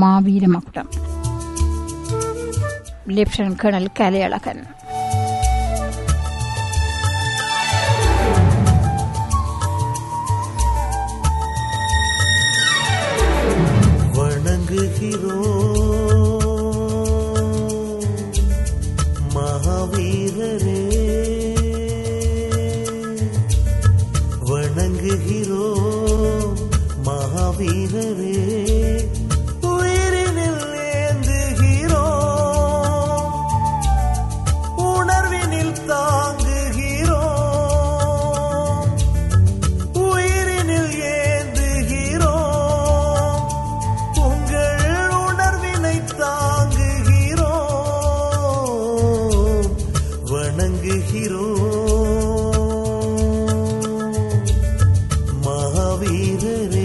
மாவீரமகுடம் lieutenant colonel Kalaiyazhagan வணங்குகிறோம் மகாவீரரே வணங்குகிறோம் மகாவீரரே உயிரினில் ஏந்துகிறோம் உணர்வினில் தாங்குகிறோம் உயிரினில் ஏந்துகிறோம் உங்கள் உணர்வினை தாங்குகிறோம் வணங்குகிறோம் மகாவீரரே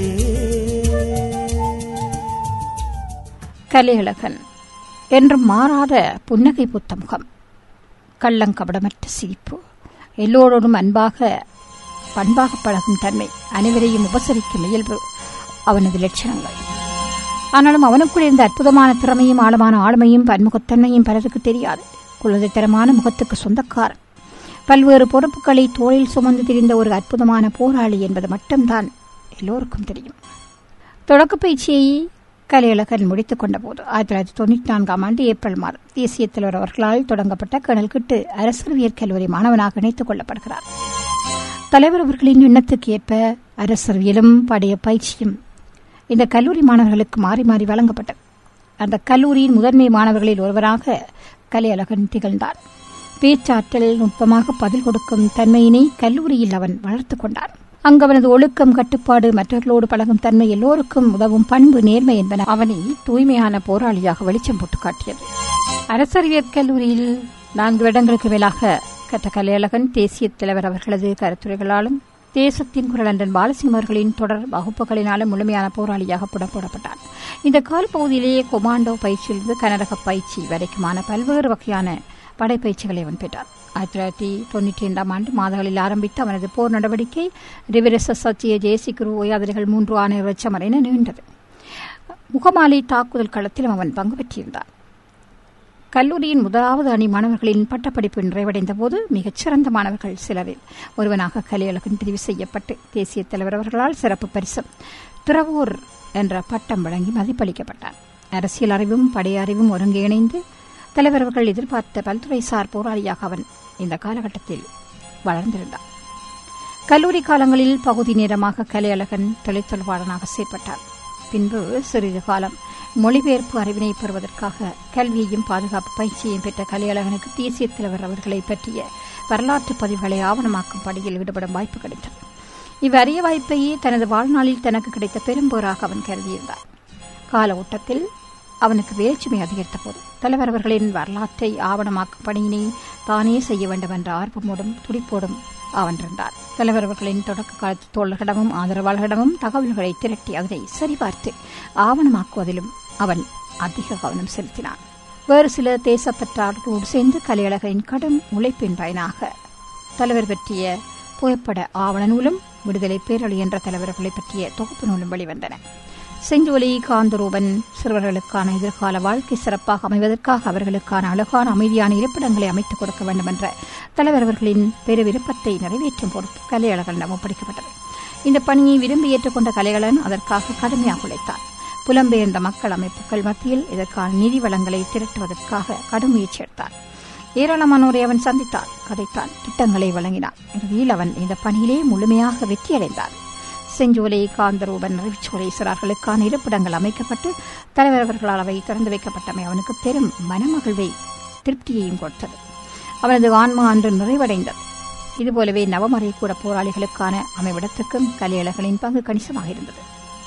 கலையழகன் என்றும் மாறாத புன்னகை புத்த முகம் கள்ளங்கபடமற்ற சிரிப்பு எல்லோரோடும் அன்பாக பண்பாக பழகும் தன்மை அனைவரையும் உபசரிக்கும் இயல்பு அவனது லட்சணங்கள் ஆனாலும் அவனுக்குள் இருந்த அற்புதமான திறமையும் ஆழமான ஆளுமையும் பன்முகத்தன்மையும் பலருக்கு தெரியாது குலதைத்தரமான முகத்துக்கு சொந்தக்காரன் பல்வேறு பொறுப்புகளை தோளில் சுமந்து திரிந்த ஒரு அற்புதமான போராளி என்பது மட்டும்தான் எல்லோருக்கும் தெரியும் தொடக்கப் பயிற்சியை கலையழகன் முடித்துக் கொண்டபோது ஆயிரத்தி தொள்ளாயிரத்தி தொண்ணூற்றி நான்காம் ஆண்டு ஏப்ரல் மாதம் தேசிய தலைவர் அவர்களால் தொடங்கப்பட்ட கர்னல் கிட்டு அரசியல் கல்லூரி மாணவனாக இணைத்துக் கொள்ளப்படுகிறார் தலைவர் அவர்களின் எண்ணத்துக்கு ஏற்ப அரசியலும் படைய பயிற்சியும் இந்த கல்லூரி மாணவர்களுக்கு மாறி மாறி வழங்கப்பட்டது அந்த கல்லூரியின் முதன்மை மாணவர்களில் ஒருவராக கலையழகன் திகழ்ந்தான் பேச்சாற்றல் நுட்பமாக பதில் கொடுக்கும் தன்மையினை கல்லூரியில் அவன் வளர்த்துக் கொண்டான் அங்கு அவனது ஒழுக்கம் கட்டுப்பாடு மற்றவர்களோடு பழகும் தன்மை எல்லோருக்கும் உதவும் பண்பு நேர்மை என்பன அவனை தூய்மையான போராளியாக வெளிச்சம் போட்டு காட்டியது அரசறிவியற் கல்லூரியில் நான்கு வருடங்களுக்கு மேலாக கற்ற கலையழகன் தேசிய தலைவர் அவர்களது கருத்துரைகளாலும் தேசத்தின் குரலன்றன் பாலசிங்கம் அவர்களின் தொடர் வகுப்புகளினாலும் முழுமையான போராளியாக புடப்படப்பட்டான் இந்த காலப்பகுதியிலேயே கொமாண்டோ பயிற்சியிலிருந்து கனரக பயிற்சி வரைக்குமான பல்வேறு வகையான படைப்பயிற்சிகளை அவன் பெற்றான் ஆயிரத்தி தொள்ளாயிரத்தி தொண்ணூற்றி இரண்டாம் ஆண்டு மாதங்களில் ஆரம்பித்து அவனது போர் நடவடிக்கை ரிவரச சச்சிய ஜேசி குரு ஓயாதிரிகள் மூன்று ஆணையர் லட்சம் வரை நீண்டது முகமாலை தாக்குதல் களத்திலும் அவன் பங்கு பெற்றிருந்தான் கல்லூரியின் முதலாவது அணி மாணவர்களின் பட்டப்படிப்பு நிறைவடைந்த போது மிகச்சிறந்த மாணவர்கள் சிலரில் ஒருவனாக கலையழகன் தெரிவு செய்யப்பட்டு தேசிய தலைவர் அவர்களால் சிறப்பு பரிசம் திறவூர் என்ற பட்டம் வழங்கி மதிப்பளிக்கப்பட்டார் அரசியல் அறிவும் படை அறிவும் ஒருங்கிணைந்து தலைவர் அவர்கள் எதிர்பார்த்த பல்துறைசார் போராளியாக அவன் இந்த காலகட்டத்தில் வளர்ந்திருந்தார் கல்லூரி காலங்களில் பகுதி நேரமாக கலையழகன் தொலைத்தொடர்பாளனாக செயற்பட்டார் பின்பு சிறிது காலம் மொழிபெயர்ப்பு அறிவினை பெறுவதற்காக கல்வியையும் பாதுகாப்பு பயிற்சியையும் பெற்ற கலையழகனுக்கு தேசிய தலைவர் அவர்களை பற்றிய வரலாற்று பதிவுகளை ஆவணமாக்கும் பணியில் ஈடுபடும் வாய்ப்பு கிடைத்தது இவ்வரிய வாய்ப்பையே தனது வாழ்நாளில் தனக்கு கிடைத்த பெரும்போராக அவன் கருதியிருந்தார் கால ஓட்டத்தில் அவனுக்கு வேற்றுமை அதிகரித்த போது தலைவர் அவர்களின் வரலாற்றை ஆவணமாக்கும் பணியினை தானே செய்ய வேண்டும் என்ற ஆர்வமோடும் துடிப்போடும் அவன் இருந்தார் தலைவர் அவர்களின் தொடக்க காலத்து தோழர்களிடமும் ஆதரவாளர்களிடமும் தகவல்களை திரட்டி அதனை சரிபார்த்து ஆவணமாக்குவதிலும் அவன் அதிக கவனம் செலுத்தினான் வேறு சில தேசப்பற்றாளர்களோடு சேர்ந்து கலையழகரின் கடும் உழைப்பின் பயனாக தலைவர் பற்றிய புகைப்பட ஆவண நூலும் விடுதலை பேரொழி என்ற தலைவர்களை பற்றிய தொகுப்பு நூலும் வெளிவந்தன செஞ்சோலி காந்தரூபன் சிறுவர்களுக்கான எதிர்கால வாழ்க்கை சிறப்பாக அமைவதற்காக அவர்களுக்கான அழகான அமைதியான இருப்பிடங்களை அமைத்துக் கொடுக்க வேண்டும் என்ற தலைவர் அவர்களின் பெரு விருப்பத்தை நிறைவேற்றும் பொறுப்பு கலையழகனிடம் ஒப்படைக்கப்பட்டது இந்த பணியை விரும்பி ஏற்றுக்கொண்ட கலைகளன் அதற்காக கடுமையாக உழைத்தார் புலம்பெயர்ந்த மக்கள் அமைப்புகள் மத்தியில் இதற்கான நிதி வளங்களை திரட்டுவதற்காக கடும் முயற்சி எடுத்தார் ஏராளமானோரை அவன் சந்தித்தான் கதைத்தான் திட்டங்களை வழங்கினான் இறுதியில் அவன் இந்த பணியிலே முழுமையாக வெற்றியடைந்தார் செஞ்சோலை காந்தரூபன் அறிவிச்சோலை சிறார்களுக்கான இருப்பிடங்கள் அமைக்கப்பட்டு தலைவர் அவர்களால் அவை திறந்து வைக்கப்பட்டமை அவனுக்கு பெரும் மனமகிழ்வை திருப்தியையும் கொடுத்தது அவனது ஆன்மா அன்று நிறைவடைந்தது இதுபோலவே நவமறை கூட போராளிகளுக்கான அமைவிடத்துக்கும் கலையழகளின் பங்கு கணிசமாக இருந்தது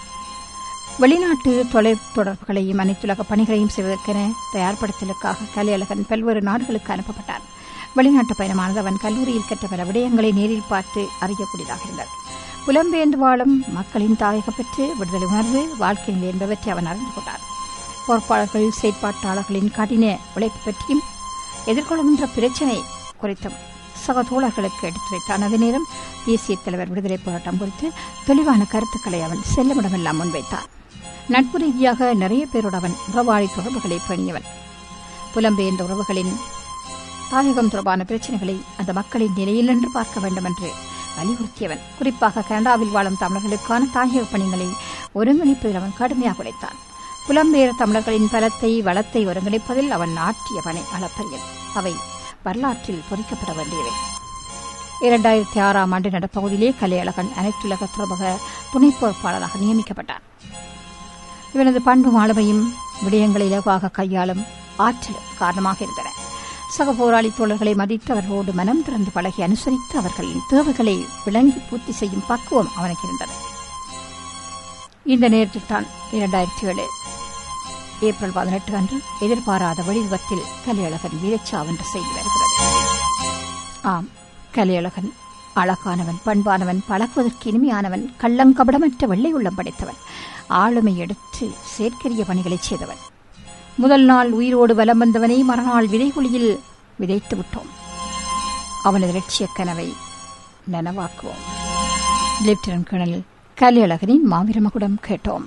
வெளிநாட்டு தொலைத் தொடர்புகளையும் அனைத்துலக பணிகளையும் செய்வதற்கென தயார்படுத்தலுக்காக கலையழகன் பல்வேறு நாடுகளுக்கு அனுப்பப்பட்டான் வெளிநாட்டு பயணமானது அவன் கல்லூரியில் கற்ற பல விடயங்களை நேரில் பார்த்து அறியக்கூடியதாக இருந்தது புலம்பெயர்ந்து வாழும் மக்களின் தாயகம் பெற்று விடுதலை உணர்வு வாழ்க்கை நிலை என்பவற்றை அவன் அறிந்து கொண்டான் பொறுப்பாளர்கள் செயற்பாட்டாளர்களின் கடின உழைப்பு பற்றியும் எதிர்கொள்கின்ற பிரச்சினை குறித்தும் சக தோழர்களுக்கு எடுத்துரைத்தான் அதே நேரம் தேசிய தலைவர் விடுதலை போராட்டம் குறித்து தெளிவான கருத்துக்களை அவன் செல்லமிடமெல்லாம் முன்வைத்தான் நட்பு ரீதியாக நிறைய பேரோடு அவன் உறவாடி தொடர்புகளை பேணியவன் புலம்பெயர்ந்த உறவுகளின் தாயகம் தொடர்பான பிரச்சனைகளை அந்த மக்களின் நிலையில் நின்று பார்க்க வேண்டும் என்று வலியுறுத்தியவன் குறிப்பாக கனடாவில் வாழும் தமிழர்களுக்கான தாயக பணிகளை ஒருங்கிணைப்பதில் அவன் கடுமையாக உழைத்தான் புலம்பெயர் தமிழர்களின் பலத்தை வளத்தை ஒருங்கிணைப்பதில் அவன் ஆற்றிய பணி அளப்பரியல் அவை வரலாற்றில் பொறிக்கப்பட வேண்டியவை இரண்டாயிரத்தி ஆறாம் ஆண்டு நடுப்பகுதியிலே கலையழகன் அனைத்துலக துறவக துணை பொறுப்பாளராக நியமிக்கப்பட்டார் இவனது பண்பு ஆளுமையும் விடயங்களை இலகுவாக கையாளும் ஆற்றலும் காரணமாக இருந்தன சக போராளி தோழர்களை மதித்து அவர்களோடு மனம் திறந்து பழகி அனுசரித்து அவர்களின் தேவைகளை விளங்கி பூர்த்தி செய்யும் பக்குவம் அவனுக்கு இருந்தது இந்த நேரத்தில் தான் இரண்டாயிரத்தி ஏழு ஏப்ரல் பதினெட்டு அன்று எதிர்பாராத வழிவிபத்தில் கலையழகன் வீரச்சாவென்று செய்தி வருகிறது ஆம் கலையழகன் அழகானவன் பண்பானவன் பழகுவதற்கு இனிமையானவன் கள்ளங்கபடமற்ற வெள்ளை உள்ளம் படைத்தவன் ஆளுமை எடுத்து செயற்கரிய பணிகளைச் செய்தவன் முதல் நாள் உயிரோடு வலம் வந்தவனை மறுநாள் விதைகுழியில் விதைத்து விட்டோம் அவனது லட்சிய கனவை நனவாக்குவோம் லெப்டினன்ட் கர்னல் கலையழகனின் மாவீரமகுடம் கேட்டோம்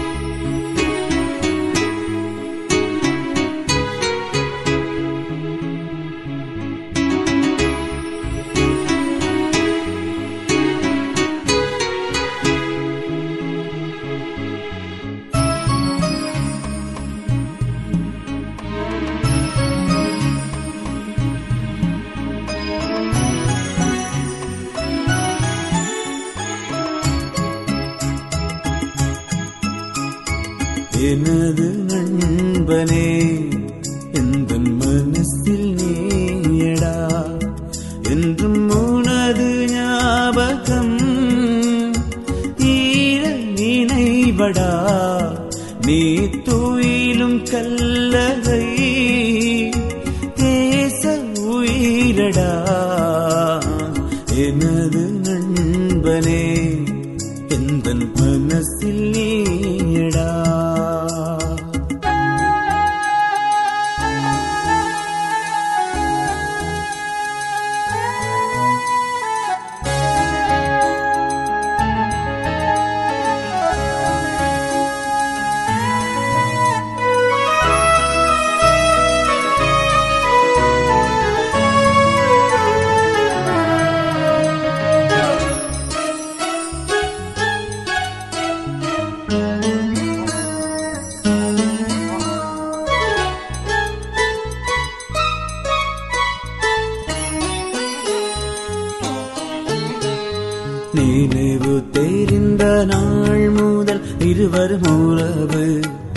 எனது நண்பனே எந்த மனசில் நீயடா என்றும் உனது ஞாபகம் ஈர நினைவடா நீ துயிலும் கல்லறை தேச உயிரடா எனது நண்பனே எந்த மனசில் நீயடா நினைவு தெரிந்த நாள் முதல் இருவரும் உறவு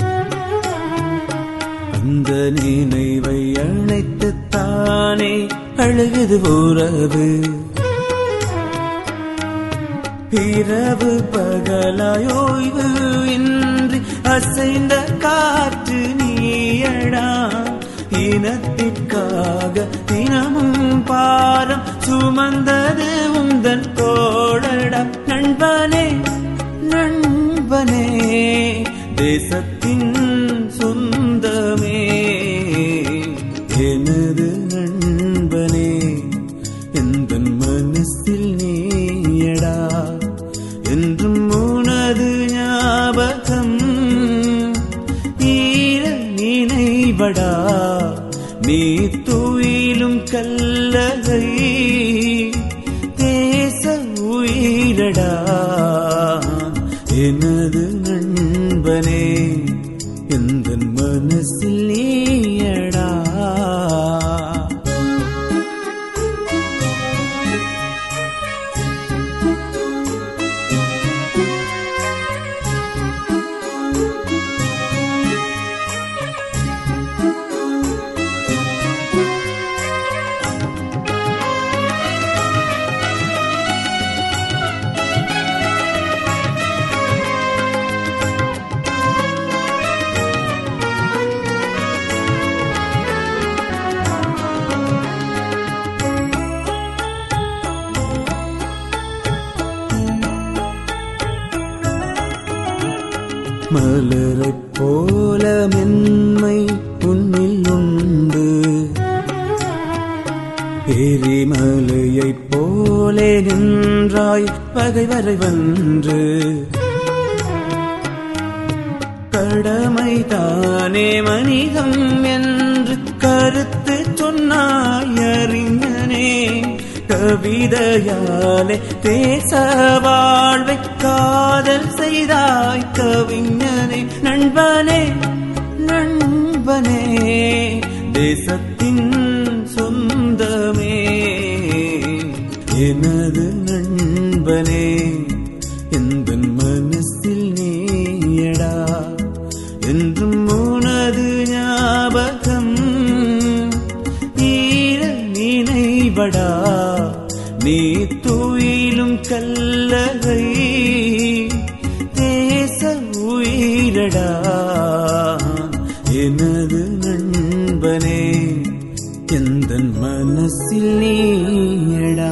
அந்த நினைவை அழைத்து தானே அழுகுது உறவு இரவு பகலாயோய்வு இன்றி அசைந்த காற்று நீயடா இனத்திற்காக தினமும் பாரம் சுமந்தது உந்தன் தோழடா நண்பனே நண்பனே தேசத்தின் சொந்தமே எனது நண்பனே எந்த மனசில் நீயடா என்றும் உனது ஞாபகம் ஈர நினைவடா நீ துயிலும் கல்லகை தேச உயிரடா எனது நண்பனே எந்த மனசில் நீயடா மலரைப் போல மென்மை உன்னில் உண்டு எரிமலையைப் போலே நின்றாய் பகைவரை வென்று கடமைதானே மனிதம் என்று கருத்து சொன்னாய் அறிஞனே கவிதையாலே தேச வாழ்வை காதல் செய்தாய் கவிஞனே நண்பனே நண்பனே தேசத்தின் சொந்தமே எனது நண்பனே எந்த மனசில் நீயடா என்றும் உனது ஞாபகம் ஈர நினைவடா நீ துயிலும் கல்லகை தேச உயிரடா எனது நண்பனே எந்த மனசில் நீயடா